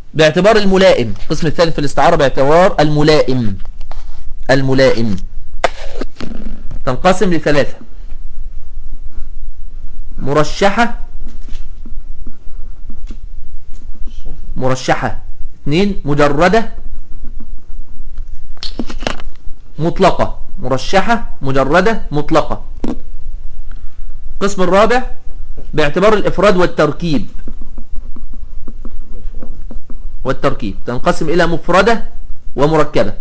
باعتبار الملائم القسم الثاني في الاستعارة باعتبار الملائم الملائم تنقسم لثلاثة مرشحة مرشحة اثنين مجردة مطلقة مرشحة مجردة مطلقة القسم الرابع باعتبار الإفراد والتركيب والتركيب تنقسم إلى مفردة ومركبة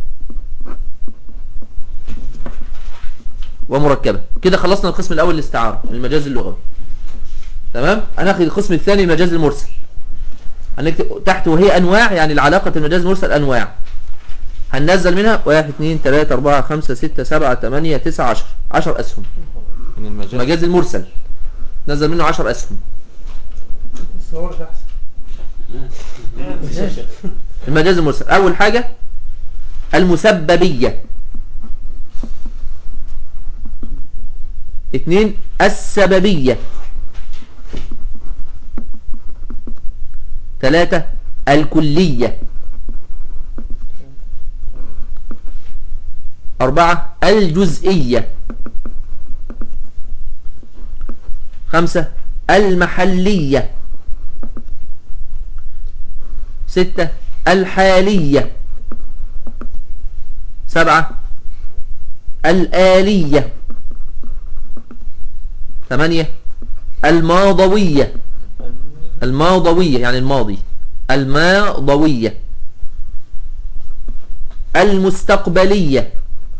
ومركبة كده خلصنا القسم الأول الاستعارة المجاز اللغوي تمام هناخد القسم الثاني المجاز المرسل هنكتب تحت وهي أنواع يعني العلاقة المجاز المرسل أنواع هننزل منها 1 2 3 4 5 6 7 8 9 10 10 أسهم من المجاز المجاز المرسل نزل منه 10 أسهم الصور ده احسن المجاز المرسل أول حاجة المسببية اثنين السببية ثلاثة الكلية أربعة الجزئية خمسة المحلية ستة الحالية سبعة الآلية ثمانية الماضوية الماضوية يعني الماضي الماضوية المستقبلية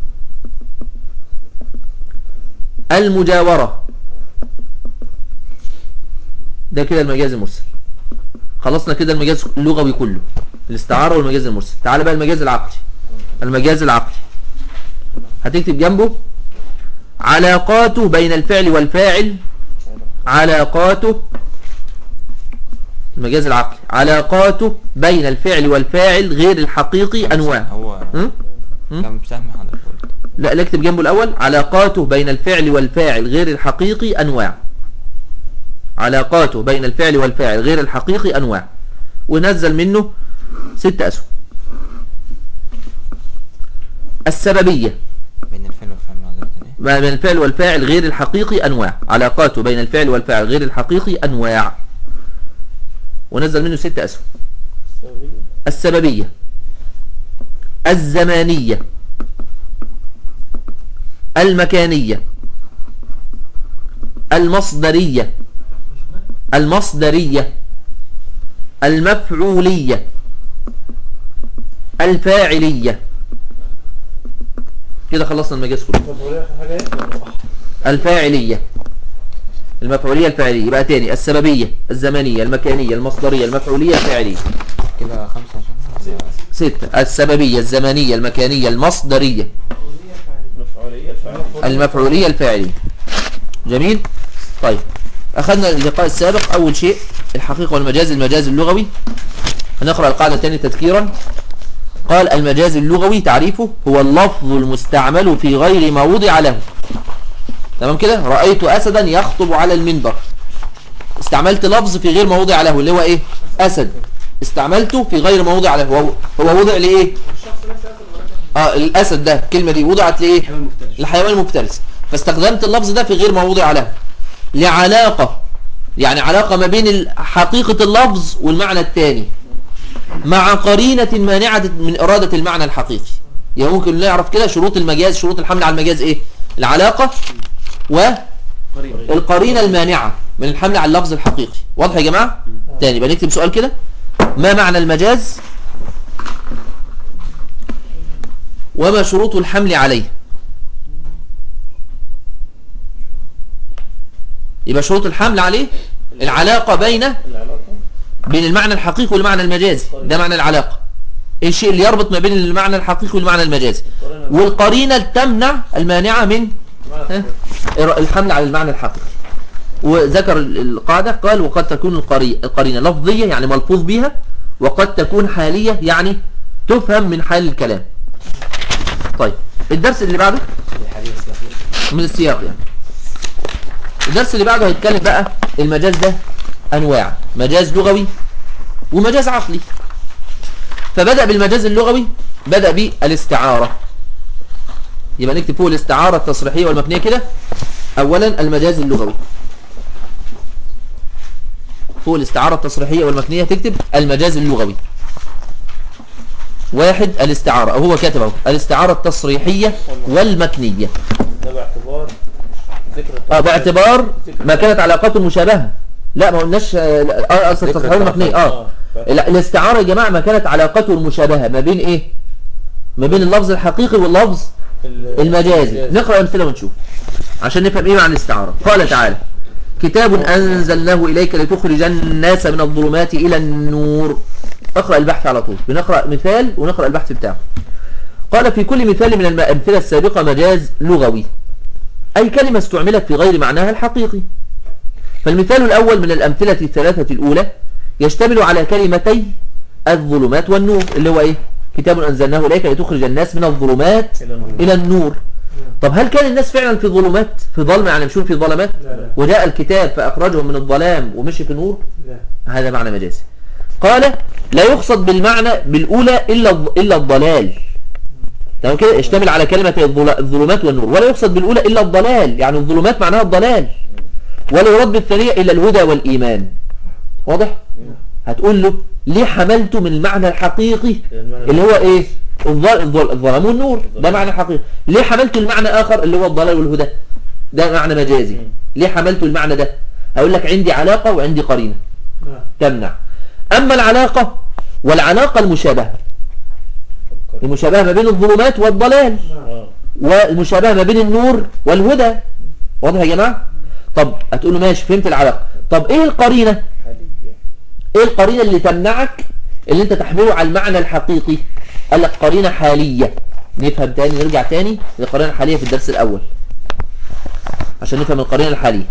المجاورة ده كده المجاز المرسل خلصنا كده المجاز اللغوي كله الاستعارة والمجاز المرسل تعال بقى المجاز العقلي المجاز العقلي هتكتب جنبه علاقاته بين الفعل والفاعل علاقاته المجاز العقلي علاقاته بين الفعل والفاعل غير الحقيقي أنواع هو م? م? كم سهم حضرتك قلت لا لا اكتب جنبه الأول علاقاته بين الفعل والفاعل غير الحقيقي أنواع علاقاته بين الفعل والفاعل غير الحقيقي أنواع ونزل منه ست أسهم السببية بين الفعل والفعل معذرة ايه بين الفعل والفاعل غير الحقيقي أنواع علاقاته بين الفعل والفاعل غير الحقيقي أنواع ونزل منه ست أسهم السببية الزمانية المكانية المصدرية المصدرية المفعولية الفاعلية كده خلصنا المجاز كله طب وليه اخر حاجه ايه؟ الفاعلية المفعولية الفاعلية يبقى تاني السببية الزمنية المكانية المصدرية المفعولية الفاعلية كده خمسة عشان ستة السببية الزمنية المكانية المصدرية مفعوليه الفعل المفعولية الفاعلية جميل طيب أخذنا اللقاء السابق أول شيء الحقيقة والمجاز المجاز اللغوي هنقرأ القاعدة تاني تذكيرا قال المجاز اللغوي تعريفه هو اللفظ المستعمل في غير ما وضع له تمام كده رأيت أسدا يخطب على المنبر استعملت لفظ في غير ما وضع له اللي هو ايه أسد استعملته في غير ما وضع له هو, هو وضع لإيه اه الأسد ده الكلمة دي وضعت لإيه الحيوان المفترس فاستخدمت اللفظ ده في غير ما وضع له لعلاقة يعني علاقة ما بين حقيقة اللفظ والمعنى الثاني مع قرينة مانعة من إرادة المعنى الحقيقي يعني ممكن نعرف كده شروط المجاز شروط الحمل على المجاز ايه العلاقة والقرينة المانعة من الحمل على اللفظ الحقيقي واضح يا جماعة تاني يبقى نكتب سؤال كده ما معنى المجاز وما شروط الحمل عليه يبقى شروط الحمل عليه العلاقة بين العلاقه بين المعنى الحقيقي والمعنى المجازي ده معنى العلاقة ايه الشيء اللي يربط ما بين المعنى الحقيقي والمعنى المجازي والقرينة تمنع المانعة من ها؟ الحمل على المعنى الحقيقي وذكر القاعدة قال وقد تكون القري- القرينة لفظية يعني ملفوظ بها وقد تكون حالية يعني تفهم من حال الكلام طيب الدرس اللي بعده من السياق يعني الدرس اللي بعده هيتكلم بقى المجاز ده انواع مجاز لغوي ومجاز عقلي فبدأ بالمجاز اللغوي بدأ بالاستعارة يبقى نكتب فوق الاستعارة التصريحية والمبنية كده أولا المجاز اللغوي فوق الاستعارة التصريحية والمبنية تكتب المجاز اللغوي واحد الاستعارة أو هو كاتب اهو الاستعارة التصريحية والمكنية ده باعتبار ذكر اه باعتبار ما كانت علاقاته مشابهة لا ما قلناش اه آه، اصل ذكر التصريحية والمكنية اه لا الاستعارة يا جماعة ما كانت علاقته المشابهة ما بين ايه ما بين اللفظ الحقيقي واللفظ المجازي نقرأ أمثلة ونشوف عشان نفهم ايه معنى الاستعارة قال تعالى كتاب أنزلناه إليك لتخرج الناس من الظلمات إلى النور اقرأ البحث على طول بنقرأ مثال ونقرأ البحث بتاعه قال في كل مثال من الأمثلة السابقة مجاز لغوي أي كلمة استعملت في غير معناها الحقيقي فالمثال الأول من الأمثلة الثلاثة الأولى يشتمل على كلمتي الظلمات والنور اللي هو إيه كتاب أنزلناه إليك لتخرج الناس من الظلمات إلى النور. إلى النور طب هل كان الناس فعلا في ظلمات في ظلم يعني مشون في ظلمات لا لا وجاء الكتاب فأخرجهم من الظلام ومشي في النور لا هذا معنى مجازي قال لا يقصد بالمعنى بالأولى إلا الض- إلا الضلال تمام كده يشتمل على كلمة الظل- الظلمات والنور ولا يقصد بالأولى إلا الضلال يعني الظلمات معناها الضلال ولا يرد بالثانية إلا الهدى والإيمان واضح هتقول له ليه حملته من المعنى الحقيقي اللي هو ايه الظل- الظل- الظلام والنور ده معنى حقيقي ليه حملته المعنى آخر اللي هو الضلال والهدى ده معنى مجازي ليه حملته المعنى ده هقول لك عندي علاقة وعندي قرينة لا تمنع أما العلاقة والعلاقة المشابهة المشابهة ما بين الظلمات والضلال اه والمشابهة ما بين النور والهدى واضح يا جماعة طب هتقول له ماشي فهمت العلاقة طب ايه القرينة ايه القرينة اللي تمنعك اللي انت تحمله على المعنى الحقيقي قال لك قرينة حالية نفهم تاني نرجع تاني للقرينة الحالية في الدرس الأول عشان نفهم القرينة الحالية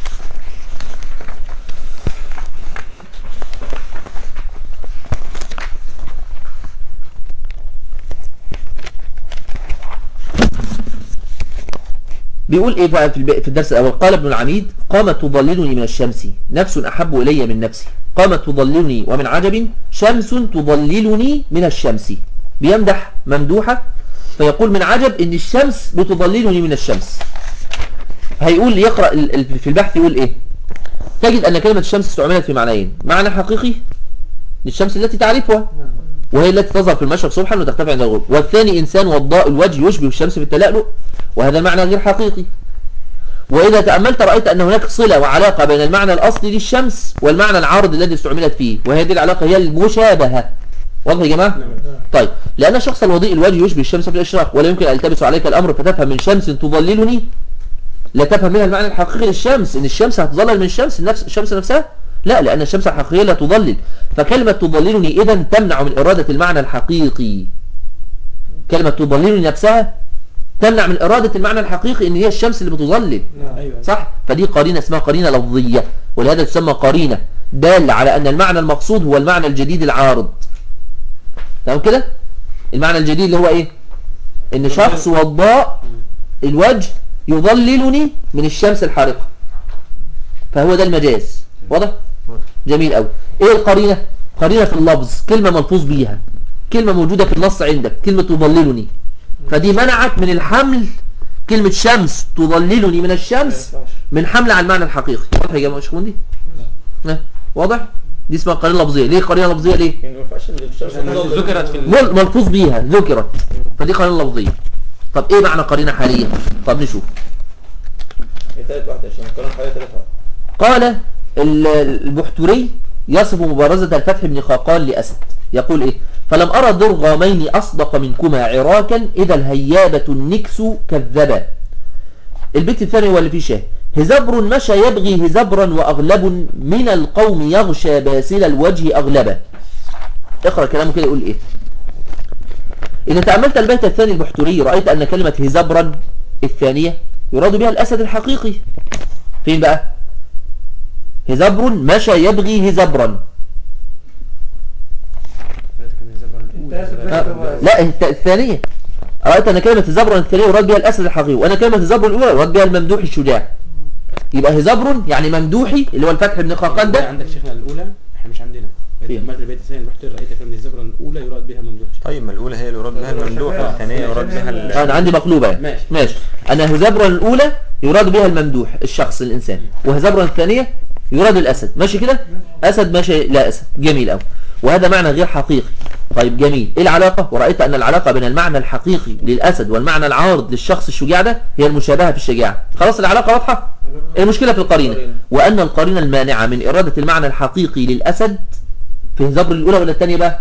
بيقول ايه بقى في الب- في الدرس الاول قال ابن العميد قامت تضللني من الشمس نفس احب الي من نفسي قامت تضللني ومن عجب شمس تضللني من الشمس بيمدح ممدوحة فيقول من عجب ان الشمس بتضللني من الشمس هيقول يقرأ ال- ال- في البحث يقول ايه تجد ان كلمة الشمس استعملت في معنيين معنى حقيقي للشمس التي تعرفها وهي التي تظهر في المشرق صبحا وتختفي عند الغروب والثاني إنسان وضاء الوجه يشبه الشمس في التلألؤ وهذا معنى غير حقيقي وإذا تأملت رأيت أن هناك صلة وعلاقة بين المعنى الأصلي للشمس والمعنى العارض الذي استعملت فيه وهذه العلاقة هي المشابهة واضح يا جماعة؟ طيب لأن الشخص الوضيء الوجه يشبه الشمس في الإشراق ولا يمكن أن يلتبس عليك الأمر فتفهم من شمس تضللني لا تفهم منها المعنى الحقيقي للشمس إن الشمس هتظلل من الشمس النفس الشمس نفسها لا لأن الشمس الحقيقية لا تضلل فكلمة تضللني إذا تمنع من إرادة المعنى الحقيقي كلمة تضللني نفسها تمنع من إرادة المعنى الحقيقي إن هي الشمس اللي بتضلل ايوه صح فدي قرينة اسمها قرينة لفظية ولهذا تسمى قرينة دالة على أن المعنى المقصود هو المعنى الجديد العارض تمام كده المعنى الجديد اللي هو إيه إن شخص وضاء الوجه يضللني من الشمس الحارقة فهو ده المجاز واضح جميل قوي ايه القرينة قرينة في اللفظ كلمة ملفوظ بيها كلمة موجودة في النص عندك كلمة تضللني فدي منعت من الحمل كلمة شمس تضللني من الشمس من حمل على المعنى الحقيقي واضح يا جماعة شكون دي ها؟ واضح دي اسمها قرينة لفظية ليه قرينة لفظية ليه يعني ما ينفعش ان الشمس تضلل. ذكرت في ال- مل- ملفوظ بيها ذكرت فدي قرينة لفظية طب ايه معنى قرينة حالية طب نشوف هي تالت واحدة عشان القرآن حوالي تالت واحدة قال ال- البحتري يصف مبارزة الفتح بن خاقان لأسد يقول إيه فلم أرى درغامين أصدق منكما عراكا إذا الهيابة النكس كذبا البيت الثاني هو اللي فيه شاه هزبر مشى يبغي هزبرا وأغلب من القوم يغشى باسل الوجه أغلبا اقرأ كلامه كده يقول إيه إذا تأملت البيت الثاني البحتري رأيت أن كلمة هزبرا الثانية يراد بها الأسد الحقيقي فين بقى هزبر مشى يبغي هزبرا آه، لا الت- الثانية رأيت أن كلمة هزبر الثانية يراد بها الأسد الحقيقي وأنا كلمة هزبر الأولى يراد بها الممدوح الشجاع يبقى هزبر يعني ممدوحي اللي هو الفتح بن خاقان ده ده عندك شيخنا الاولى احنا مش عندنا فين؟ المرة البيت الثاني رحت رأيت كلمة الزبرة الأولى الأولى يراد بها ممدوح طيب ما الاولى هي اللي يراد بها الممدوح والثانيه يراد بها ال- انا عندي مقلوبة يعني. ماشي. ماشي انا هزبرا الاولى يراد بها الممدوح الشخص الانسان وهزبرا الثانية يراد الاسد ماشي كده اسد ماشي لا اسد جميل قوي وهذا معنى غير حقيقي طيب جميل ايه العلاقة ورأيت ان العلاقة بين المعنى الحقيقي للاسد والمعنى العارض للشخص الشجاع ده هي المشابهة في الشجاعة خلاص العلاقة واضحة المشكلة في القرينة وان القرينة المانعة من ارادة المعنى الحقيقي للاسد في هزبر الاولى ولا الثانية بقى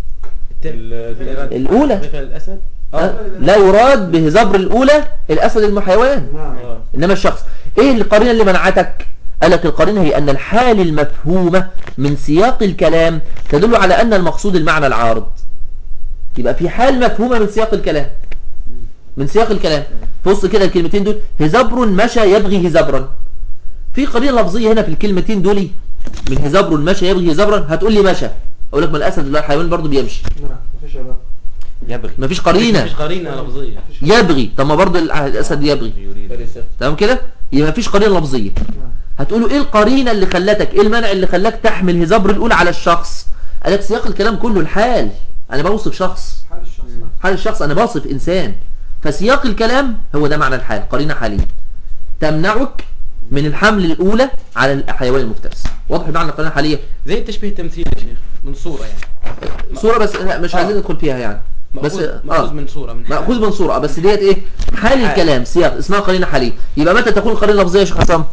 الأولى. حقيقة الأسد أه؟ لا يراد بهزبر الأولى الأسد الحيوان آه. إنما الشخص إيه القرينة اللي منعتك قال لك القرينة هي أن الحال المفهومة من سياق الكلام تدل على أن المقصود المعنى العارض يبقى في حال مفهومة من سياق الكلام من سياق الكلام بص كده الكلمتين دول هزبر مشى يبغي هزبرا في قرينة لفظية هنا في الكلمتين دول من هزبر مشى يبغي هزبرا هتقول لي مشى أقول لك ما الأسد ولا الحيوان برضه بيمشي نعم مفيش علاقة يبغي مفيش قرينة مش قرينة لفظية يبغي طب ما برضه الع- الاسد يبغي يريد فارسة تمام كده يبقى مفيش قرينه لفظيه نعم هتقولوا ايه القرينه اللي خلتك ايه المانع اللي خلاك تحمل هزبر الاولى على الشخص قال لك سياق الكلام كله الحال انا بوصف شخص حال الشخص حال الشخص انا بوصف انسان فسياق الكلام هو ده معنى الحال قرينه حاليه تمنعك من الحمل الاولى على الحيوان المفترس واضح معنى القرينه الحاليه زي التشبيه التمثيلي يا شيخ من صورة يعني صوره بس لا مش آه. عايزين ندخل فيها يعني بس مأخوذ مأخوذ من صورة من حال. مأخوذ من صورة بس ديت ايه حال حال. الكلام سياق اسمها قرينة حالية يبقى متى تكون القرينة لفظية يا شيخ حسام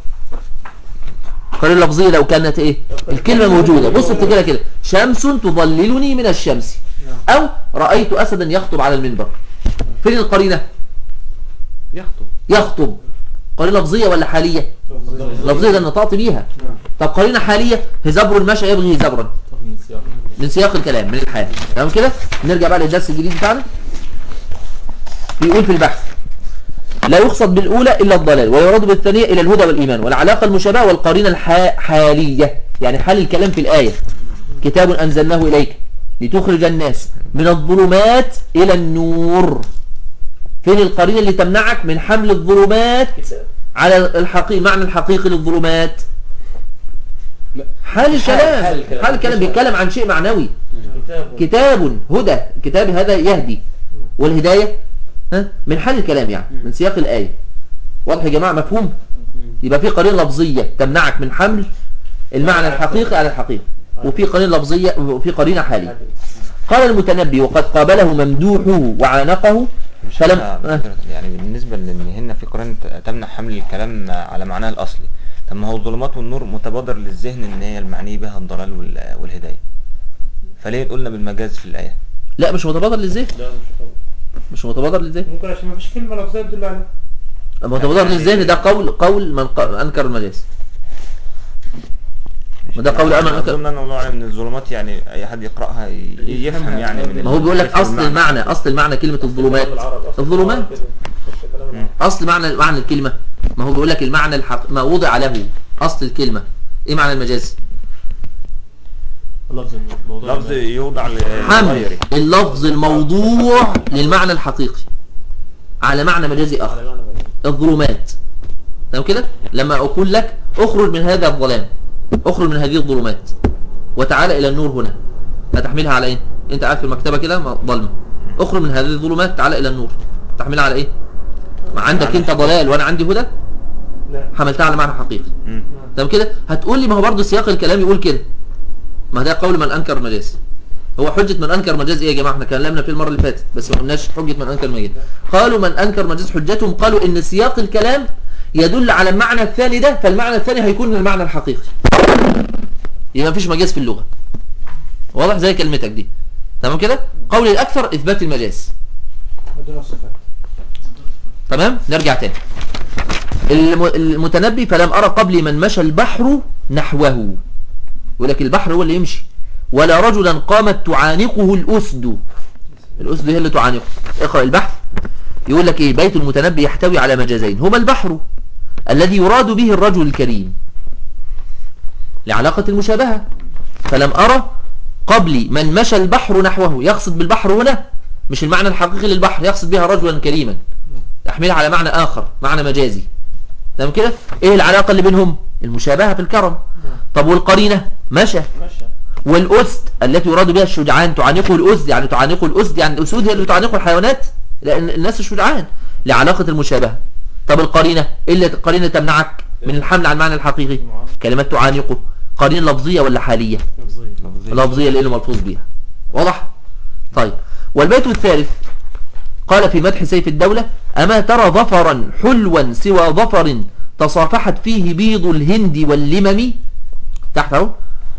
قرينة لفظية لو كانت ايه الكلمة موجودة بص افتكرها كده شمس تظللني من الشمس او رأيت اسدا يخطب على المنبر فين القرينة يخطب يخطب قرينة لفظية ولا حالية لفظية ده نطقت بيها طب قرينة حالية هزبر المشى يبغي هزبرا من سياق الكلام من الحال تمام كده نرجع بقى للدرس الجديد بتاعنا بيقول في البحث لا يقصد بالأولى إلا الضلال ويراد بالثانية إلى الهدى والإيمان والعلاقة المشابهة والقرينة الحالية يعني حال الكلام في الآية كتاب أنزلناه إليك لتخرج الناس من الظلمات إلى النور فين القرينة اللي تمنعك من حمل الظلمات على الحقيقي معنى الحقيقي للظلمات لا. حال الكلام حال الكلام. حال الكلام بيتكلم عن شيء معنوي كتاب كتاب هدى كتاب هذا يهدي والهداية ها من حال الكلام يعني من سياق الآية واضح يا جماعة مفهوم يبقى في قرينة لفظية تمنعك من حمل المعنى الحقيقي على الحقيقي وفي قرينة لفظية وفي قرينة حالية قال المتنبي وقد قابله ممدوحه وعانقه مش فلم فلم... آه. يعني بالنسبة لان هنا في قرآن تمنع حمل الكلام على معناه الأصلي طب ما هو الظلمات والنور متبادر للذهن ان هي المعني بها الضلال وال- والهداية فليه قلنا بالمجاز في الآية لا مش متبادر للذهن لا مش قوي. مش متبادر للذهن ممكن عشان ما فيش كلمة لفظية تدل عليه متبادر للذهن ده قول قول من ق- انكر المجاز وده قول أمل أكثر. أظن أن الله أعلم من الظلمات يعني أي حد يقرأها ي- يفهم يعني من ما هو بيقول لك يفهم اصل المعنى اصل المعنى كلمة الظلمات العرب أصلاً. الظلمات كده. خش كلام العرب. اصل معنى معنى الكلمة ما هو بيقول لك المعنى الحق ما وضع له اصل الكلمة ايه معنى المجاز لفظ الموضوع لفظ يوضع حمل لغيره اللفظ الموضوع للمعنى الحقيقي على معنى مجازي اخر على معنى بعيد. الظلمات تمام كده لما اقول لك اخرج من هذا الظلام اخرج من هذه الظلمات وتعالى الى النور هنا هتحملها على ايه انت قاعد في المكتبه كده م- ظلمه اخرج من هذه الظلمات تعالى الى النور تحملها على ايه ما عندك انت ضلال وانا عندي هدى لا حملتها على معنى حقيقي مم. تمام كده هتقول لي ما هو برضه سياق الكلام يقول كده ما ده قول من انكر مجاز هو حجة من انكر مجاز ايه يا جماعه احنا كلمنا فيه المره اللي فاتت بس ما قلناش حجة من انكر مجاز قالوا من انكر مجاز حجتهم قالوا ان سياق الكلام يدل على المعنى الثاني ده فالمعنى الثاني هيكون المعنى الحقيقي يبقى مفيش مجاز في اللغه واضح زي كلمتك دي تمام كده قول الاكثر اثبات المجاز ودون الصفات تمام نرجع تاني الم- المتنبي فلم أرى قبلي من مشى البحر نحوه يقول لك البحر هو اللي يمشي ولا رجلا قامت تعانقه الأسد الأسد هي اللي تعانقه اقرأ البحث يقول لك ايه بيت المتنبي يحتوي على مجازين هما البحر الذي يراد به الرجل الكريم لعلاقة المشابهة فلم أرى قبلي من مشى البحر نحوه يقصد بالبحر هنا مش المعنى الحقيقي للبحر يقصد بها رجلا كريما يحملها على معنى آخر معنى مجازي تمام كده ايه العلاقة اللي بينهم المشابهة في الكرم طب والقرينة مشى ماشي والأسد التي يراد بها الشجعان تعانقه الأسد يعني تعانقه الأسد يعني الأسود هي اللي تعانقه الحيوانات لأن الناس الشجعان لعلاقة المشابهة طب القرينة إيه اللي القرينة تمنعك من الحمل على المعنى الحقيقي كلمات تعانقه قرينة لفظية ولا حالية لفظية لأنه ملفوظ بيها واضح طيب والبيت الثالث قال في مدح سيف الدولة أما ترى ظفرا حلوا سوى ظفر تصافحت فيه بيض الهند واللمم تحت اهو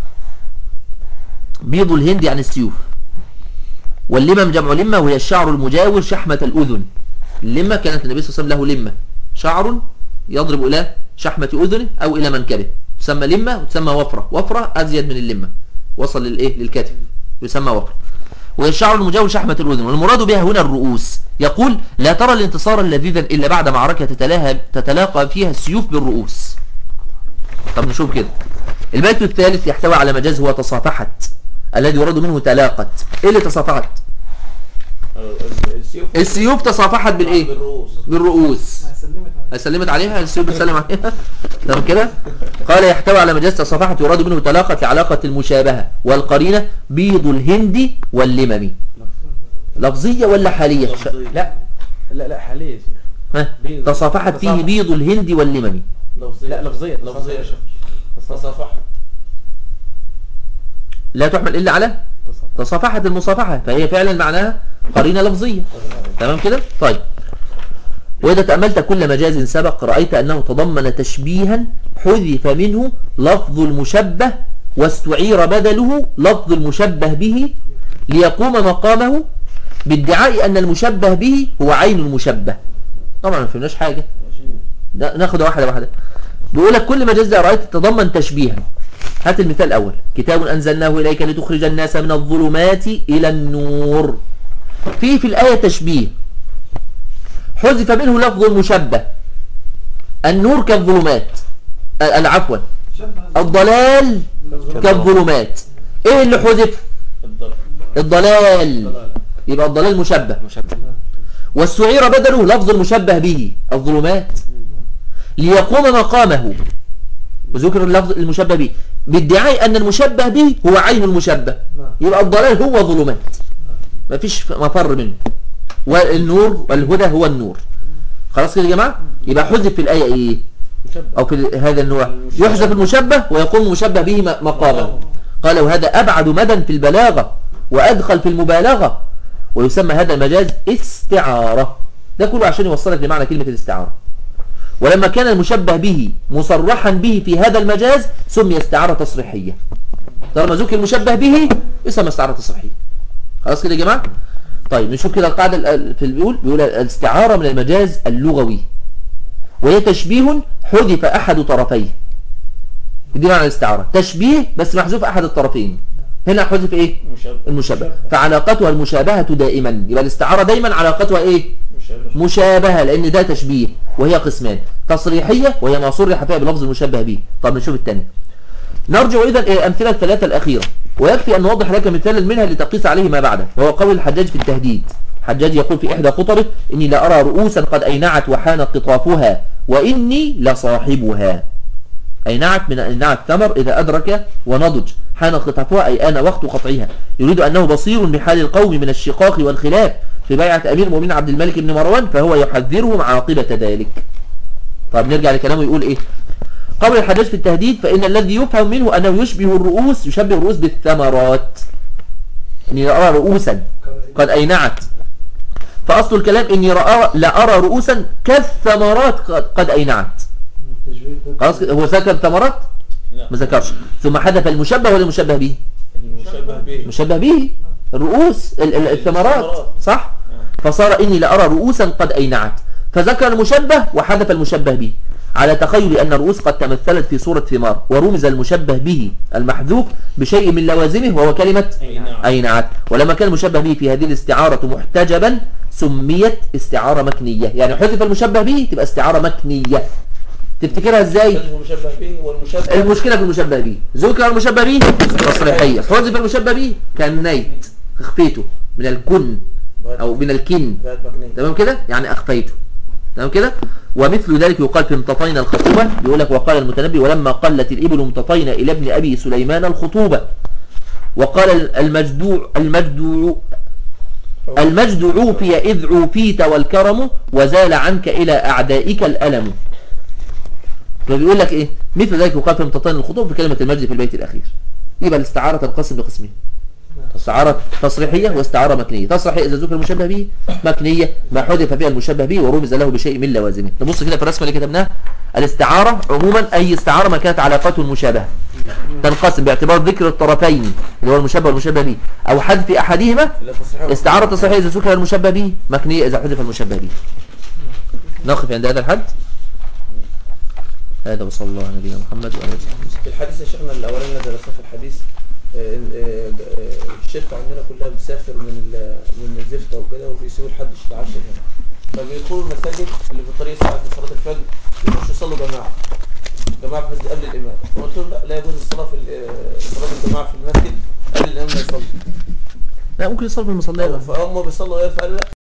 بيض الهند عن السيوف واللمم جمع لمة وهي الشعر المجاور شحمة الأذن اللمة كانت النبي صلى الله عليه وسلم له لمة شعر يضرب إلى شحمة أذنه أو إلى منكبه تسمى لمة وتسمى وفرة وفرة أزيد من اللمة وصل للإيه للكتف يسمى وفرة وهي الشعر المجاور شحمة الأذن والمراد بها هنا الرؤوس يقول لا ترى الانتصار اللذيذا إلا بعد معركة تتلاها تتلاقى فيها السيوف بالرؤوس طب نشوف كده البيت الثالث يحتوي على مجاز هو تصافحت الذي يراد منه تلاقت ايه اللي تصافحت السيوف السيوف تصافحت بالايه بالرؤوس بالرؤوس سلمت عليها السيوف بتسلم عليها تمام كده قال يحتوي على مجاز تصافحت يراد منه تلاقت لعلاقة المشابهة والقرينة بيض الهند واللمم لفظية ولا حالية لا لا لا حاليا يا شيخ ها؟ بيض. تصافحت فيه تصافح. بيض الهند واللمم لفظية لا لفظية لفظية يا شيخ تصافحت لا تحمل إلا على تصافحت المصافحة فهي فعلا معناها قرينة لفظية تمام كده طيب وإذا تأملت كل مجاز سبق رأيت أنه تضمن تشبيها حذف منه لفظ المشبه واستعير بدله لفظ المشبه به ليقوم مقامه بادعاء أن المشبه به هو عين المشبه طبعا ما فهمناش حاجة ده- ناخد واحدة واحدة بيقول لك كل مجاز ده رأيت تضمن تشبيها هات المثال الأول كتاب أنزلناه إليك لتخرج الناس من الظلمات إلى النور في في الآية تشبيه حذف منه لفظ المشبه النور كالظلمات آه، عفوا الضلال كالظلمات ايه اللي حذف الضرب الضلال يبقى الضلال مشبه مشبه واستعير بدله لفظ المشبه به الظلمات ليقوم مقامه وذكر اللفظ المشبه به بادعاء أن المشبه به هو عين المشبه يبقى الضلال هو ظلمات مفيش مفر منه والنور والهدى هو النور خلاص كده يا جماعة يبقى حذف في الآية إيه مشبه أو في هذا النوع يحذف المشبه ويقوم المشبه به م- مقامه قال وهذا أبعد مدى في البلاغة وأدخل في المبالغة ويسمى هذا المجاز استعارة ده كله عشان يوصلك لمعنى كلمة الاستعارة ولما كان المشبه به مصرحا به في هذا المجاز سمي استعارة تصريحية طالما ذكر المشبه به يسمى استعارة تصريحية خلاص كده يا جماعة طيب نشوف كده القاعدة ال- في بيقول بيقول الاستعارة من المجاز اللغوي وهي تشبيه حذف أحد طرفيه دي معنى الاستعارة تشبيه بس محذوف أحد الطرفين هنا حذف إيه مشبه المشبه فعلاقتها المشابهة دائما يبقى الاستعارة دايما علاقتها إيه مشبه مشابهة لأن ده تشبيه وهي قسمان تصريحية وهي ما صرح فيها بلفظ المشبه به طب نشوف الثاني نرجع إذا إلى الأمثلة الثلاثة الأخيرة ويكفي أن نوضح لك مثالا منها لتقيس عليه ما بعده وهو قول الحجاج في التهديد حجاج يقول في إحدى خطبه إني لأرى رؤوسا قد أينعت وحان قطافها وإني لصاحبها أينعت من أينعت الثمر إذا أدرك ونضج حان قطافها أي آن وقت قطعها يريد أنه بصير بحال القوم من الشقاق والخلاف في بيعة أمير المؤمنين عبد الملك بن مروان فهو يحذرهم عاقبة ذلك طب نرجع لكلامه يقول إيه قول الحجاج في التهديد فإن الذي يفهم منه أنه يشبه الرؤوس يشبه الرؤوس بالثمرات إني لأرى رؤوسا قد أينعت فأصل الكلام إني رأى لأرى رؤوسا كالثمرات قد, قد أينعت خلاص كده؟ هو ذكر ثمرات لا ما ذكرش ثم حذف المشبه ولا المشبه به المشبه به مشبه به الرؤوس ال- ال- الثمرات الثمرات. صح فصار إني لأرى رؤوسا قد أينعت فذكر المشبه وحذف المشبه به على تخيل أن الرؤوس قد تمثلت في صورة ثمار ورمز المشبه به المحذوف بشيء من لوازمه وهو كلمة أينعت. أينعت ولما كان المشبه به في هذه الاستعارة محتجبا سميت استعارة مكنية يعني حذف المشبه به تبقى استعارة مكنية تفتكرها ازاي المشبه به والمشبه المشكلة في المشبه به ذكر المشبه به تصريحية حذف المشبه به كان نيت اخفيته من الكن او من الكن بقت مكنية تمام كده يعني اخفيته تمام كده ومثل ذلك يقال في امتطينا الخطوبة يقول لك وقال المتنبي ولما قلت الإبل امتطينا إلى ابن أبي سليمان الخطوبة وقال المجدوع المجدوع المجد عوفي إذ عوفيت والكرم وزال عنك إلى أعدائك الألم فبيقول لك إيه مثل ذلك يقال في امتطان الخطوب في كلمة المجد في البيت الأخير يبقى الاستعارة تنقسم لقسمين استعارة تصريحية واستعارة مكنية تصريحية إذا ذكر المشبه به مكنية ما حذف فيها المشبه به ورمز له بشيء من لوازمه نبص كده في الرسمة اللي كتبناها الاستعارة عموما أي استعارة ما كانت علاقته المشابهة تنقسم باعتبار ذكر الطرفين اللي هو المشبه والمشبه به أو حذف أحدهما لا تصحيح استعارة تصحيحية إذا ذكر المشبه به مكنية إذا حذف المشبه به نقف عند هذا الحد هذا وصلى الله على نبينا محمد وعلى آله وصحبه وسلم في الحديث يا شيخنا الاولاني اللي درسناه في الحديث آه، آه، آه، الشركة عندنا كلها بتسافر من ال- من الزفتة وكده وبيسيبوا لحد العشاء هنا فبيدخلوا المساجد اللي في الطريق ساعة صلاة الفجر يخشوا يصلوا جماعة جماعة في المسجد قبل الإمام قلت لهم لا لا يجوز الصلاة في ال- آه، صلاة الجماعة في المسجد قبل الإمام ما يصلي لا ممكن يصل في المصلية بقى. فهم بيصلوا ايه فقالوا لا